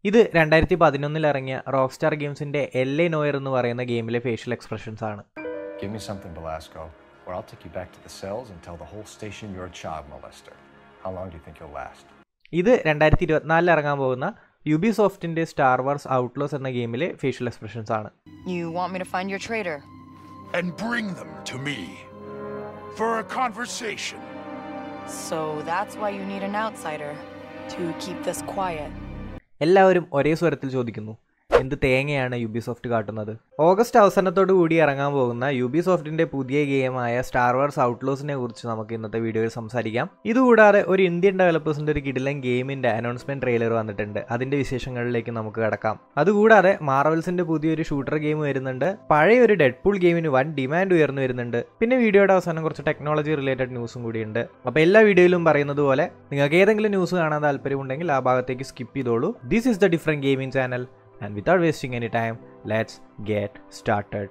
ഇത് രണ്ടായിരത്തി പതിനൊന്നിൽ ഇറങ്ങിയ റോക്ക് സ്റ്റാർ ഗെയിംസിന്റെ എൽ എ നോയർ എന്ന് പറയുന്ന ഗെയിമിലെ ഫേഷ്യൽ എക്സ്പ്രഷൻസ് ആണ് Give me something, Velasco, or I'll take you back to the cells and tell the whole station you're a child molester. How long do you think you'll last? ഇത് രണ്ടായിരത്തി ഇരുപത്തിനാലിൽ ഇറങ്ങാൻ പോകുന്ന യുബി സോഫ്റ്റിന്റെ സ്റ്റാർ വാർസ് ഔട്ട്ലോസ് എന്ന ഗെയിമിലെ facial expressions ആണ് You want me to find your traitor? and bring them to me for a conversation. So that's why you need an outsider to keep this quiet. എല്ലാവരും ഒരേ സ്വരത്തിൽ ചോദിക്കുന്നു എന്ത് തേങ്ങയാണ് Ubisoft കാട്ടുന്നത് ഓഗസ്റ്റ് അവസാനത്തോടു കൂടി ഇറങ്ങാൻ പോകുന്ന യുബി സോഫ്റ്റിന്റെ പുതിയ ഗെയിമായ സ്റ്റാർ വാർസ് ഔട്ട്ലോസിനെ കുറിച്ച് നമുക്ക് ഇന്നത്തെ വീഡിയോയിൽ സംസാരിക്കാം ഇതുകൂടാതെ ഒരു ഇന്ത്യൻ ഡെവലപ്പേഴ്സിന്റെ ഒരു കിടിലൻ ഗെയിമിന്റെ അനൗൺസ്മെന്റ് ട്രെയിലർ വന്നിട്ടുണ്ട് അതിന്റെ വിശേഷങ്ങളിലേക്ക് നമുക്ക് കിടക്കാം അതുകൂടാതെ മാർവൽസിന്റെ പുതിയൊരു ഷൂട്ടർ ഗെയിം വരുന്നുണ്ട് പഴയ ഒരു ഡെഡ്പൂൾ ഗെയിമിന് വൻ ഡിമാൻഡ് ഉയർന്നു വരുന്നുണ്ട് പിന്നെ വീഡിയോയുടെ അവസാനം കുറച്ച് ടെക്നോളജി റിലേറ്റഡ് ന്യൂസും കൂടിയുണ്ട് അപ്പോൾ എല്ലാ വീഡിയോയിലും പറയുന്നത് പോലെ നിങ്ങൾക്ക് ഏതെങ്കിലും ന്യൂസ് കാണാൻ താല്പര്യമുണ്ടെങ്കിൽ ആ ഭാഗത്തേക്ക് സ്കിപ്പ് ചെയ്തോളൂ this is the different gaming channel and without wasting any time let's get started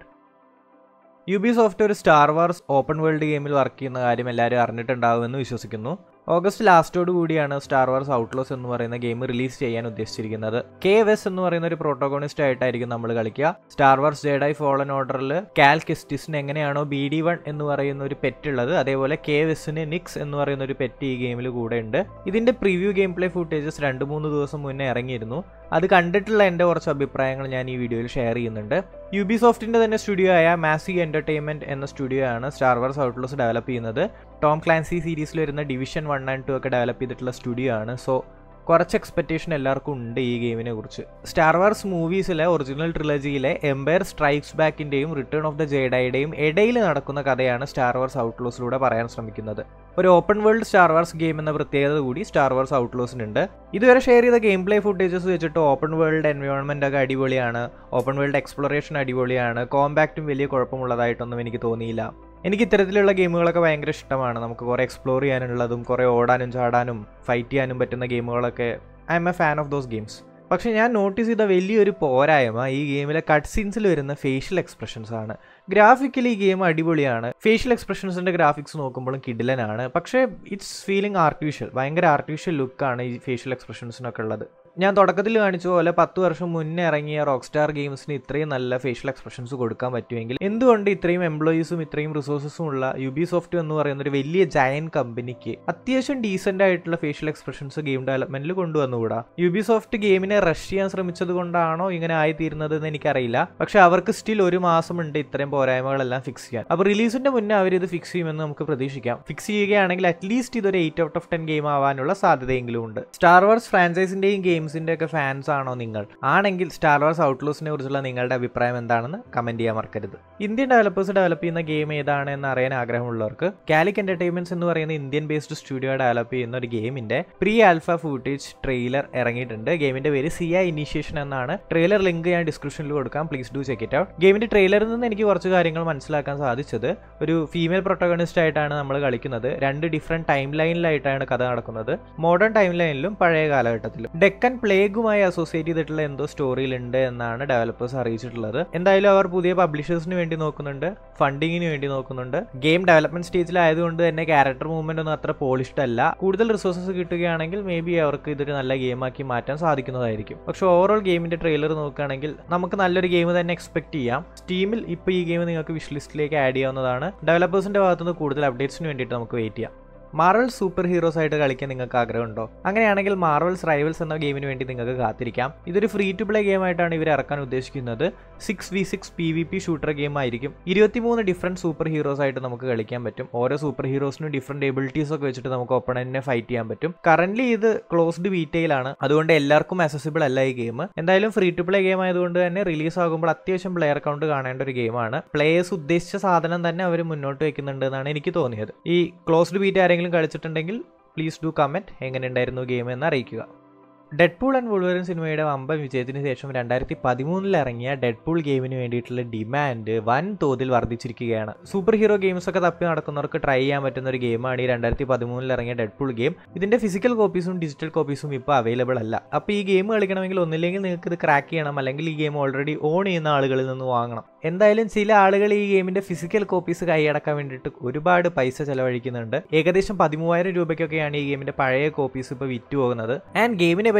Ubisoft ഒരു സ്റ്റാർ വാർസ് ഓപ്പൺ വേൾഡ് ഗെയിമിൽ വർക്ക് ചെയ്യുന്ന കാര്യം എല്ലാവരും അറിഞ്ഞിട്ടുണ്ടാവുമെന്ന് വിശ്വസിക്കുന്നു ഓഗസ്റ്റ് ലാസ്റ്റോട് കൂടിയാണ് സ്റ്റാർ വാർസ് ഔട്ട്ലോസ് എന്ന് പറയുന്ന ഗെയിം റിലീസ് ചെയ്യാൻ ഉദ്ദേശിച്ചിരിക്കുന്നത് കെ വെസ് എന്ന് പറയുന്ന ഒരു പ്രോട്ടോഗോണിസ്റ്റ് ആയിട്ടായിരിക്കും നമ്മൾ കളിക്കുക സ്റ്റാർ വാർസ് ജേഡായി ഫോളൻ ഓർഡറിൽ കാൽ കെസ്റ്റിസിന് എങ്ങനെയാണോ ബി ഡി വൺ എന്ന് പറയുന്ന ഒരു പെറ്റ് ഉള്ളത് അതേപോലെ കെ വെസിന് നിക്സ് എന്ന് പറയുന്ന ഒരു പെറ്റ് ഈ ഗെയിമിൽ കൂടെ ഉണ്ട് ഇതിന്റെ പ്രിവ്യൂ ഗെയിം പ്ലേ ഫുട്ടേജസ് രണ്ട് മൂന്ന് ദിവസം മുന്നേ ഇറങ്ങിയിരുന്നു അത് കണ്ടിട്ടുള്ള എൻ്റെ കുറച്ച് അഭിപ്രായങ്ങൾ ഞാൻ ഈ വീഡിയോയിൽ ഷെയർ ചെയ്യുന്നുണ്ട് യുബി സോഫ്റ്റിന്റെ തന്നെ സ്റ്റുഡിയോ ആയ മാസി എന്റർടൈൻമെന്റ് എന്ന സ്റ്റുഡിയോ ആണ് സ്റ്റാർ വാർസ് ഔട്ട്ലോസ് ഡെവലപ്പ് ചെയ്യുന്നത് ടോം ക്ലാൻസി സീരീസിൽ വരുന്ന ഡിവിഷൻ വൺ ആൻഡ് ടു ഒക്കെ ഡെവലപ്പ് ചെയ്തിട്ടുള്ള സ്റ്റുഡിയോ ആണ് സോ കുറച്ച് എക്സ്പെക്റ്റേഷൻ എല്ലാവർക്കും ഉണ്ട് ഈ ഗെയിമിനെ കുറിച്ച് സ്റ്റാർ വാർസ് മൂവീസിലെ ഒറിജിനൽ ട്രിലജിയിലെ എംപയർ സ്ട്രൈക്സ് ബാക്കിന്റെയും റിട്ടേൺ ഓഫ് ദ ജേഡയുടെയും ഇടയിൽ നടക്കുന്ന കഥയാണ് സ്റ്റാർ വാർസ് ഔട്ട്ലോസിലൂടെ പറയാൻ ശ്രമിക്കുന്നത് ഒരു open world Star Wars game എന്ന പ്രത്യേകത കൂടി സ്റ്റാർ വാർസ് ഔട്ട്ലോസിനുണ്ട് ഇതുവരെ ഷെയർ ചെയ്ത ഗെയിം പ്ലേ ഫുട്ടേജസ് വെച്ചിട്ട് ഓപ്പൺ വേൾഡ് എൻവയോൺമെന്റ് ഒക്കെ അടിപൊളിയാണ് ഓപ്പൺ വേൾഡ് എക്സ്പ്ലോറേഷൻ അടിപൊളിയാണ് കോമ്പാക്റ്റും വലിയ കുഴപ്പമുള്ളതായിട്ടൊന്നും എനിക്ക് തോന്നിയില്ല എനിക്ക് ഇത്തരത്തിലുള്ള ഗെയിമുകളൊക്കെ ഭയങ്കര ഇഷ്ടമാണ് നമുക്ക് കുറേ എക്സ്പ്ലോർ ചെയ്യാനുള്ളതും കുറേ ഓടാനും ചാടാനും ഫൈറ്റ് ചെയ്യാനും പറ്റുന്ന ഗെയിമുകളൊക്കെ I'm a fan of those games പക്ഷെ ഞാൻ നോട്ടീസ് ചെയ്ത വലിയൊരു പോരായ്മ ഈ ഗെയിമിലെ കട്ട് സീൻസിൽ വരുന്ന ഫേഷ്യൽ എക്സ്പ്രഷൻസ് ആണ് ഗ്രാഫിക്കലി ഈ ഗെയിം അടിപൊളിയാണ് ഫേഷ്യൽ എക്സ്പ്രഷൻസിന്റെ ഗ്രാഫിക്സ് നോക്കുമ്പോഴും കിഡിലനാണ് പക്ഷേ ഇറ്റ്സ് ഫീലിംഗ് ആർട്ടിഫിഷ്യൽ ഭയങ്കര ആർട്ടിഫിഷ്യൽ ലുക്കാണ് ഈ ഫേഷ്യൽ എക്സ്പ്രഷൻസിനൊക്കെ ഉള്ളത് ഞാൻ തുടക്കത്തിൽ കാണിച്ച പോലെ പത്ത് വർഷം മുന്നേ ഇറങ്ങിയ റോക്ക് സ്റ്റാർ ഗെയിംസിന് ഇത്രയും നല്ല ഫേഷ്യൽ എക്സ്പ്രഷൻസ് കൊടുക്കാൻ പറ്റുമെങ്കിൽ എന്തുകൊണ്ട് ഇത്രയും എംപ്ലോയീസും ഇത്രയും റിസോഴ്സസും ഉള്ള യുബി സോഫ്റ്റ് എന്ന് പറയുന്ന ഒരു വലിയ ജയൻ കമ്പനിക്ക് അത്യാവശ്യം ഡീസെന്റ് ആയിട്ടുള്ള ഫേഷ്യൽ എക്സ്പ്രഷൻസ് ഗെയിം ഡെവലപ്മെന്റിൽ കൊണ്ടുവന്നുകൂടാ യുബി സോഫ്റ്റ് ഗെയിമിനെ റഷ് ചെയ്യാൻ ശ്രമിച്ചത് കൊണ്ടാണോ ഇങ്ങനെ ആയിത്തീരുന്നത് എന്ന് എനിക്കറിയില്ല പക്ഷെ അവർക്ക് സ്റ്റിൽ ഒരു മാസം ഉണ്ട് ഇത്രയും പോരായ്മകളെല്ലാം ഫിക്സ് ചെയ്യാൻ അപ്പോൾ റിലീസിന്റെ മുന്നേ അവർ ഇത് ഫിക്സ് ചെയ്യുമെന്ന് നമുക്ക് പ്രതീക്ഷിക്കാം ഫിക്സ് ചെയ്യുകയാണെങ്കിൽ അറ്റ്ലീസ്റ്റ് ഇതൊരു eight out of ten game ആവാനുള്ള സാധ്യതയെങ്കിലും ഉണ്ട് സ്റ്റാർ വാർസ് ഫ്രാഞ്ചൈസിന്റെയും ഗെയിംസിന്റെ ഒക്കെ ഫാൻസ് ആണോ നിങ്ങൾ ആണെങ്കിൽ സ്റ്റാർ വാർസ് ഔട്ട്ലൂസിനെ കുറിച്ചുള്ള നിങ്ങളുടെ അഭിപ്രായം എന്താണെന്ന് കമന്റ് ചെയ്യാൻ മറക്കരുത് ഇന്ത്യൻ ഡെവലപ്പേഴ്സ് ഡെവലപ്പ് ചെയ്യുന്ന ഗെയിം ഏതാണ് എന്ന് അറിയാൻ ആഗ്രഹമുള്ളവർക്ക് കാലിക് എന്റർടൈൻമെന്റ്സ് എന്ന് പറയുന്ന ഇന്ത്യൻ ബേസ്ഡ് സ്റ്റുഡിയോ ഡെവലപ്പ് ചെയ്യുന്ന ഒരു ഗെയിമിന്റെ പ്രീ ആൽഫ ഫൂട്ടേജ് ട്രെയിലർ ഇറങ്ങിയിട്ടുണ്ട് ഗെയിമിന്റെ പേര് സിയ ഇനീഷ്യേഷൻ എന്നാണ് ട്രെയിലർ ലിങ്ക് ഞാൻ ഡിസ്ക്രിപ്ഷനിൽ കൊടുക്കാം please do check it out ഗെയിമിന്റെ ട്രെയിലറിൽ നിന്ന് എനിക്ക് കുറച്ച് കാര്യങ്ങൾ മനസ്സിലാക്കാൻ സാധിച്ചത് ഒരു ഫീമെയിൽ പ്രൊട്ടഗണിസ്റ്റ് ആയിട്ടാണ് നമ്മൾ കളിക്കുന്നത് രണ്ട് ഡിഫറെന്റ് ടൈം ലൈനിലായിട്ടാണ് കഥ നടക്കുന്നത് മോഡേൺ ടൈം ലൈനിലും പഴയ കാലഘട്ടത്തിലും ഡെക്കൻ പ്ലേഗുമായി അസോസിയേറ്റ് ചെയ്തിട്ടുള്ള എന്തോ സ്റ്റോറിയിലുണ്ട് എന്നാണ് ഡെവലപ്പേഴ്സ് അറിയിച്ചിട്ടുള്ളത് എന്തായാലും അവർ പുതിയ പബ്ലിഷേഴ്സിന് വേണ്ടി നോക്കുന്നുണ്ട് ഫണ്ടിങ്ങിന് വേണ്ടി നോക്കുന്നുണ്ട് ഗെയിം ഡെവലപ്മെന്റ് സ്റ്റേജിലായതുകൊണ്ട് തന്നെ ക്യാരക്ടർ മൂവ്മെന്റ് ഒന്നും അത്ര പോളിഷ്ഡ് അല്ല കൂടുതൽ റിസോഴ്സസ് കിട്ടുകയാണെങ്കിൽ മേ ബി അവർക്ക് ഇതൊരു നല്ല ഗെയിമാക്കി മാറ്റാൻ സാധിക്കുന്നതായിരിക്കും പക്ഷെ ഓവറോൾ ഗെയിമിന്റെ ട്രെയിലർ നോക്കുകയാണെങ്കിൽ നമുക്ക് നല്ലൊരു ഗെയിം തന്നെ എക്സ്പെക്ട് ചെയ്യാം സ്റ്റീമിൽ ഇപ്പോൾ ഈ ഗെയിം നിങ്ങൾക്ക് വിഷ് ലിസ്റ്റിലേക്ക് ആഡ് ചെയ്യാവുന്നതാണ് ഡെവലപ്പേഴ്സിന്റെ ഭാഗത്തുനിന്ന് കൂടുതൽ അപ്ഡേറ്റ്സിന് വേണ്ടിയിട്ട് നമുക്ക് വെയിറ്റ് ചെയ്യാം മാർവൽ സൂപ്പർ ഹീറോസ് ആയിട്ട് കളിക്കാൻ നിങ്ങൾക്ക് ആഗ്രഹമുണ്ടോ അങ്ങനെയാണെങ്കിൽ മാർവൽസ് റൈവൽസ് എന്ന ഗെയിമിന് വേണ്ടി നിങ്ങൾക്ക് കാത്തിരിക്കാം ഇതൊരു ഫ്രീ ടു പ്ലേ ഗെയിം ആയിട്ടാണ് ഇവർ ഇറക്കാൻ ഉദ്ദേശിക്കുന്നത് six V six P V P shooter game ആയിരിക്കും ഇരുപത്തിമൂന്ന് ഡിഫറെന്റ് സൂപ്പർ ഹീറോസ് ആയിട്ട് നമുക്ക് കളിക്കാൻ പറ്റും ഓരോ സൂപ്പർ ഹീറോസിനും ഡിഫറെന്റ് എബിലിറ്റീസ് ഒക്കെ വെച്ചിട്ട് നമുക്ക് ഒപ്പണന്റിനെ ഫൈറ്റ് ചെയ്യാൻ പറ്റും കറന്റ് ഇത് ക്ലോസ്ഡ് ബീറ്റയിലാണ് അതുകൊണ്ട് എല്ലാവർക്കും അസസിബിൾ അല്ല ഈ ഗെയിം എന്തായാലും ഫ്രീ ടു പ്ലേ ഗെയിം ആയതുകൊണ്ട് തന്നെ റിലീസ് ആകുമ്പോൾ അത്യാവശ്യം പ്ലെയർ കൗണ്ട് കാണേണ്ട ഒരു ഗെയിമാണ് പ്ലേയേഴ്സ് ഉദ്ദേശിച്ച സാധനം തന്നെ അവർ മുന്നോട്ട് വെക്കുന്നുണ്ട് എന്നാണ് എനിക്ക് തോന്നിയത് ഈ ക്ലോസ്ഡ് ബീറ്റ് ആരെങ്കിലും കളിച്ചിട്ടുണ്ടെങ്കിൽ പ്ലീസ് ഡു കമൻറ്റ് എങ്ങനെ ഉണ്ടായിരുന്നു ഗെയിം എന്ന് അറിയിക്കുക ഡെഡ്പൂൾ ആൻഡ് വുൾവറിൻ സിനിമയുടെ വമ്പൻ വിജയത്തിന് ശേഷം രണ്ടായിരത്തി പതിമൂന്നിൽ ഇറങ്ങിയ ഡെഡ്പൂൾ ഗെയിമിന് വേണ്ടിയിട്ടുള്ള ഡിമാൻഡ് വൻ തോതിൽ വർദ്ധിച്ചിരിക്കുകയാണ് സൂപ്പർ ഹീറോ ഗെയിംസ് ഒക്കെ തപ്പി നടക്കുന്നവർക്ക് ട്രൈ ചെയ്യാൻ പറ്റുന്ന ഒരു ഗെയിമാണ് ഈ രണ്ടായിരത്തി പതിമൂന്നിൽ ഇറങ്ങിയ ഡെഡ്പൂൾ ഗെയിം ഇതിന്റെ ഫിസിക്കൽ കോപ്പീസും ഡിജിറ്റൽ കോപ്പീസും ഇപ്പോൾ അവൈലബിൾ അല്ല അപ്പോൾ ഈ ഗെയിം കളിക്കണമെങ്കിൽ ഒന്നില്ലെങ്കിൽ നിങ്ങൾക്ക് ഇത് ക്രാക്ക് ചെയ്യണം അല്ലെങ്കിൽ ഈ ഗെയിം ഓൾറെഡി ഓൺ ചെയ്യുന്ന ആളുകളിൽ നിന്ന് വാങ്ങണം എന്തായാലും ചില ആളുകൾ ഈ ഗെയിമിന്റെ ഫിസിക്കൽ കോപ്പീസ് കൈയടക്കാൻ വേണ്ടിയിട്ട് ഒരുപാട് പൈസ ചെലവഴിക്കുന്നുണ്ട് ഏകദേശം പതിമൂവായിരം രൂപയ്ക്കൊക്കെയാണ് ഈ ഗെയിമിന്റെ പഴയ കോപ്പീസ് ഇപ്പോൾ വിറ്റ് പോകുന്നത് ആൻഡ് ഗെയിമിനെ പറ്റി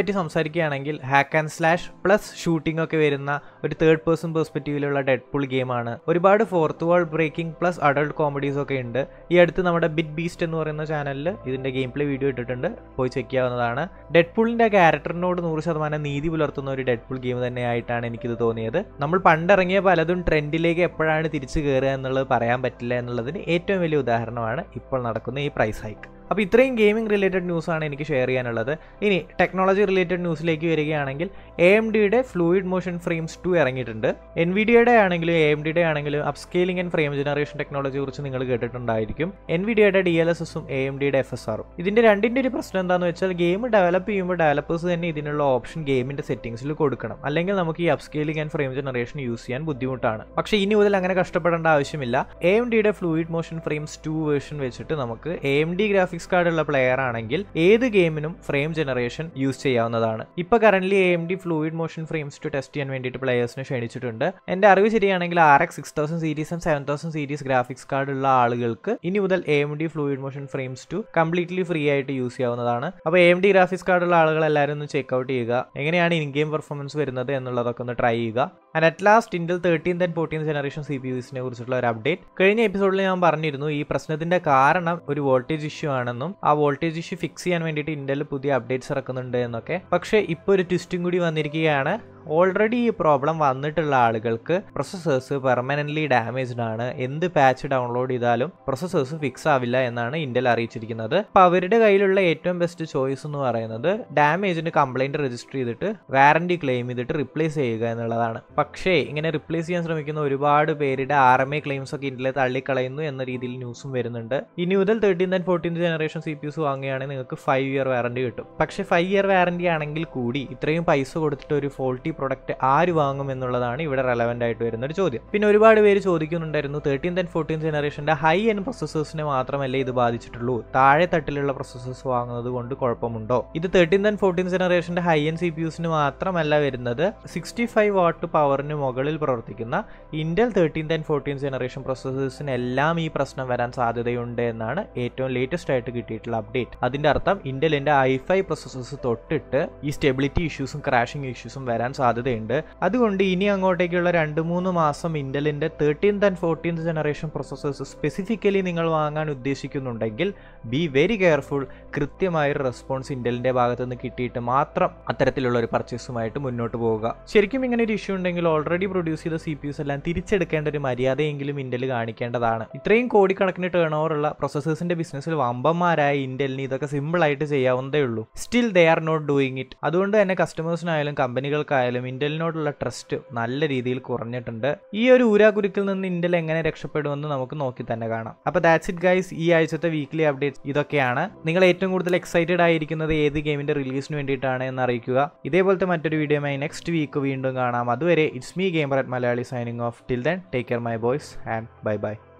പറ്റി സംസാരിക്കുകയാണെങ്കിൽ hack and slash plus shooting ഒക്കെ വരുന്ന ഒരു തേർഡ് പേഴ്സൺ പെർസ്പെക്റ്റീവിലുള്ള ഡെഡ് പുൾ ഗെയിമാണ് ഒരുപാട് fourth world breaking plus adult comedies ഒക്കെ ഉണ്ട് ഈ അടുത്ത് നമ്മുടെ ബിറ്റ് ബീസ്റ്റ് എന്ന് പറയുന്ന ചാനലിൽ ഇതിന്റെ ഗെയിം പ്ലേ വീഡിയോ ഇട്ടിട്ടുണ്ട് പോയി ചെക്ക് ചെയ്യാവുന്നതാണ് ഡെഡ് പുളിന്റെ ക്യാരക്ടറിനോട് നൂറ് ശതമാനം നീതി പുലർത്തുന്ന ഒരു ഡെഡ് പുൾ ഗെയിം തന്നെയായിട്ടാണ് എനിക്കിത് തോന്നിയത് നമ്മൾ പണ്ടിറങ്ങിയ പലതും ട്രെൻഡിലേക്ക് എപ്പോഴാണ് തിരിച്ചു കയറുക എന്നുള്ളത് പറയാൻ പറ്റില്ല എന്നുള്ളതിന് ഏറ്റവും വലിയ ഉദാഹരണമാണ് ഇപ്പോൾ നടക്കുന്ന ഈ പ്രൈസ് ഹൈക്ക് അപ്പോൾ ഇത്രയും ഗെയിമിംഗ് റിലേറ്റഡ് ന്യൂസാണ് എനിക്ക് ഷെയർ ചെയ്യാനുള്ളത് ഇനി ടെക്നോളജി റിലേറ്റഡ് ന്യൂസിലേക്ക് വരികയാണെങ്കിൽ എ എം ഡിയുടെ ഫ്ലൂയിഡ് മോഷൻ ഫ്രെയിംസ് ടു ഇറങ്ങിയിട്ടുണ്ട് എൻ വി ഡിയുടെ ആണെങ്കിലും എ എം ഡിയുടെ ആണെങ്കിലും അപ്സ്കെയിലിംഗ് ആൻഡ് ഫ്രെയിം ജനറേഷൻ ടെക്നോളജിയെ കുറിച്ച് നിങ്ങൾ കേട്ടിട്ടുണ്ടായിരിക്കും എൻ വി ഡിയുടെ ഡി എൽ എസ് എസും എ എം ഡിയുടെ എഫ് എസ് ആറും ഇതിന്റെ രണ്ടിന്റെ ഒരു പ്രശ്നം എന്താണെന്ന് വെച്ചാൽ ഗെയിം ഡെവലപ്പ് ചെയ്യുമ്പോൾ ഡെവലപ്പേഴ്സ് തന്നെ ഇതിനുള്ള ഓപ്ഷൻ ഗെയിമിന്റെ സെറ്റിംഗ്സിൽ കൊടുക്കണം അല്ലെങ്കിൽ നമുക്ക് ഈ upscaling and frame generation use ചെയ്യാൻ ബുദ്ധിമുട്ടാണ് പക്ഷേ ഇനി മുതൽ അങ്ങനെ കഷ്ടപ്പെടേണ്ട ആവശ്യമില്ല എ എം ഡിയുടെ fluid motion frames two version വെച്ചിട്ട് നമുക്ക് A M D graphics card ഉള്ള പ്ലെയർ ആണെങ്കിൽ ഏത് ഗെയിമിനും ഫ്രെയിം ജനറേഷൻ യൂസ് ചെയ്യാവുന്നതാണ് ഇപ്പൊ current A M D fluid motion frames two test ചെയ്യാൻ വേണ്ടിയിട്ട് പ്ലെയേഴ്സിനെ ക്ഷണിച്ചിട്ടുണ്ട് എന്റെ അറിവ് ശരിയാണെങ്കിൽ ആർ എക്സ് സിക്സ് തൗസൻഡ് സീരീസും seven thousand series graphics card ഉള്ള ആളുകൾക്ക് ഇനി മുതൽ A M D fluid motion frames two completely free ആയിട്ട് യൂസ് ചെയ്യാവുന്നതാണ് അപ്പോൾ A M D graphics card ഉള്ള ആളുകൾ എല്ലാവരും ഒന്ന് ചെക്ക് ഔട്ട് ചെയ്യുക എങ്ങനെയാണ് ഇൻ ഗെയിം പെർഫോമൻസ് വരുന്നത് എന്നുള്ളതൊക്കെ ഒന്ന് ട്രൈ ചെയ്യുക and at last Intel thirteen and fourteen generation C P യുസിനെ കുറിച്ചുള്ള ഒരു അപ്ഡേറ്റ് കഴിഞ്ഞ എപ്പിസോഡിൽ ഞാൻ പറഞ്ഞിരുന്നു ഈ പ്രശ്നത്തിന്റെ കാരണം ഒരു വോൾട്ടേജ് ഇഷ്യൂ ആണെന്നും ആ വോൾട്ടേജ് ഇഷ്യൂ ഫിക്സ് ചെയ്യാൻ വേണ്ടിയിട്ട് ഇന്റൽ പുതിയ അപ്ഡേറ്റ്സ് ഇറക്കുന്നുണ്ട് എന്നൊക്കെ പക്ഷേ ഇപ്പോൾ ഒരു ട്വിസ്റ്റും കൂടി വന്നിരിക്കുകയാണ് ഓൾറെഡി ഈ പ്രോബ്ലം വന്നിട്ടുള്ള ആളുകൾക്ക് പ്രൊസസ്സേഴ്സ് പെർമനൻ്റ്ലി ഡാമേജ്ഡ് ആണ് എന്ത് പാച്ച് ഡൗൺലോഡ് ചെയ്താലും പ്രൊസസ്സേഴ്സ് ഫിക്സ് ആവില്ല എന്നാണ് ഇന്റൽ അറിയിച്ചിരിക്കുന്നത് അപ്പോൾ അവരുടെ കയ്യിലുള്ള ഏറ്റവും ബെസ്റ്റ് ചോയ്സ് എന്ന് പറയുന്നത് ഡാമേജിന് കംപ്ലൈൻറ്റ് രജിസ്റ്റർ ചെയ്തിട്ട് വാറണ്ടി ക്ലെയിം ചെയ്തിട്ട് റിപ്ലേസ് ചെയ്യുക എന്നുള്ളതാണ് പക്ഷേ ഇങ്ങനെ റിപ്ലേസ് ചെയ്യാൻ ശ്രമിക്കുന്ന ഒരുപാട് പേരുടെ ആർ എം എ ക്ലെയിംസ് ഒക്കെ ഇന്ത്യയിൽ തള്ളിക്കളയുന്നു എന്ന രീതിയിൽ ന്യൂസും വരുന്നുണ്ട് ഇനി മുതൽ thirteen and fourteen generation C P Us വാങ്ങുകയാണെങ്കിൽ നിങ്ങൾക്ക് ഫൈവ് ഇയർ വാറണ്ടി കിട്ടും പക്ഷേ ഫൈവ് ഇയർ വാറണ്ടി ആണെങ്കിൽ കൂടി ഇത്രയും പൈസ കൊടുത്തിട്ട് ഒരു ഫോൾട്ടി പ്രൊഡക്റ്റ് ആര് വാങ്ങും എന്നുള്ളതാണ് ഇവിടെ റെലവെന്റ് ആയിട്ട് വരുന്ന ഒരു ചോദ്യം പിന്നെ ഒരുപാട് പേര് ചോദിക്കുന്നുണ്ടായിരുന്നു തേർട്ടീൻ ആൻഡ് ഫോർട്ടീൻ ജനറേഷന്റെ ഹൈ എൻ പ്രൊസസ്സേഴ്സിനെ മാത്രമല്ലേ ഇത് ബാധിച്ചിട്ടുള്ളൂ താഴെ തട്ടിലുള്ള പ്രൊസസ്സേഴ്സ് വാങ്ങുന്നത് കൊണ്ട് കുഴപ്പമുണ്ടോ ഇത് തേർട്ടീൻ ആൻഡ് ഫോർട്ടീൻ ജനറേഷന്റെ ഹൈ എൻ സി പി യുസിന് മാത്രമല്ല വരുന്നത് സിക്സ്റ്റി ഫൈവ് വാട്ട് പവറിന് മുകളിൽ പ്രവർത്തിക്കുന്ന Intel thirteen and fourteen generation പ്രൊസസ്സേഴ്സിനെല്ലാം ഈ പ്രശ്നം വരാൻ സാധ്യതയുണ്ട് എന്നാണ് ഏറ്റവും ലേറ്റസ്റ്റ് ആയിട്ട് കിട്ടിയിട്ടുള്ള അപ്ഡേറ്റ് അതിന്റെ അർത്ഥം ഇന്റലിന്റെ ഐ ഫൈവ് പ്രൊസസ്സേഴ്സ് തൊട്ടിട്ട് ഈ സ്റ്റെബിലിറ്റി ഇഷ്യൂസും ക്രാഷിംഗ് ഇഷ്യൂസും വരാൻ സാധ്യതയുണ്ട് അതുകൊണ്ട് ഇനി അങ്ങോട്ടേക്കുള്ള രണ്ട് മൂന്ന് മാസം ഇന്റലിന്റെ thirteenth and fourteenth generation processors specifically നിങ്ങൾ വാങ്ങാൻ ഉദ്ദേശിക്കുന്നുണ്ടെങ്കിൽ ബി വെരി കെയർഫുൾ കൃത്യമായൊരു റെസ്പോൺസ് ഇന്റലിന്റെ ഭാഗത്ത് നിന്ന് കിട്ടിയിട്ട് മാത്രം അത്തരത്തിലുള്ള ഒരു പർച്ചേസുമായിട്ട് മുന്നോട്ട് പോവുക ശരിക്കും ഇങ്ങനെ ഒരു ഇഷ്യൂ ഉണ്ടെങ്കിൽ ഓൾറെഡി പ്രൊഡ്യൂസ് ചെയ്ത സി പി യുസ് എല്ലാം തിരിച്ചെടുക്കേണ്ട ഒരു മര്യാദയെങ്കിലും ഇന്റൽ കാണിക്കേണ്ടതാണ് ഇത്രയും കോടിക്കണക്കിന് ടേൺ ഓവർ ഉള്ള പ്രൊസസ്സേഴ്സിന്റെ ബിസിനസ്സിൽ വമ്പന്മാരായ ഇന്റലിന് ഇതൊക്കെ സിമ്പിൾ ആയിട്ട് ചെയ്യാവുന്നതേ ഉള്ളൂ still they are not doing it അതുകൊണ്ട് തന്നെ കസ്റ്റമേഴ്സിനായാലും കമ്പനികൾക്കായാലും ഇന്റലിനോടുള്ള ട്രസ്റ്റ് നല്ല രീതിയിൽ കുറഞ്ഞിട്ടുണ്ട് ഈ ഒരു ഊരാകുരുക്കിൽ നിന്ന് ഇന്റൽ എങ്ങനെ രക്ഷപ്പെടുമെന്ന് നമുക്ക് നോക്കി തന്നെ കാണാം അപ്പൊ ദാറ്റ്സ് ഇറ്റ് ഗൈസ് ഈ ആഴ്ചത്തെ വീക്ക്ലി അപ്ഡേറ്റ്സ് ഇതൊക്കെയാണ് നിങ്ങൾ ഏറ്റവും കൂടുതൽ എക്സൈറ്റഡ് ആയിരിക്കുന്നത് ഏത് ഗെയിമിന്റെ റിലീസിന് വേണ്ടിയിട്ടാണ് എന്ന് അറിയിക്കുക ഇതേപോലത്തെ മറ്റൊരു വീഡിയോയുമായി നെക്സ്റ്റ് വീക്ക് വീണ്ടും കാണാം അതുവരെ it's me gamer at Malayali signing off till then take care my boys and bye by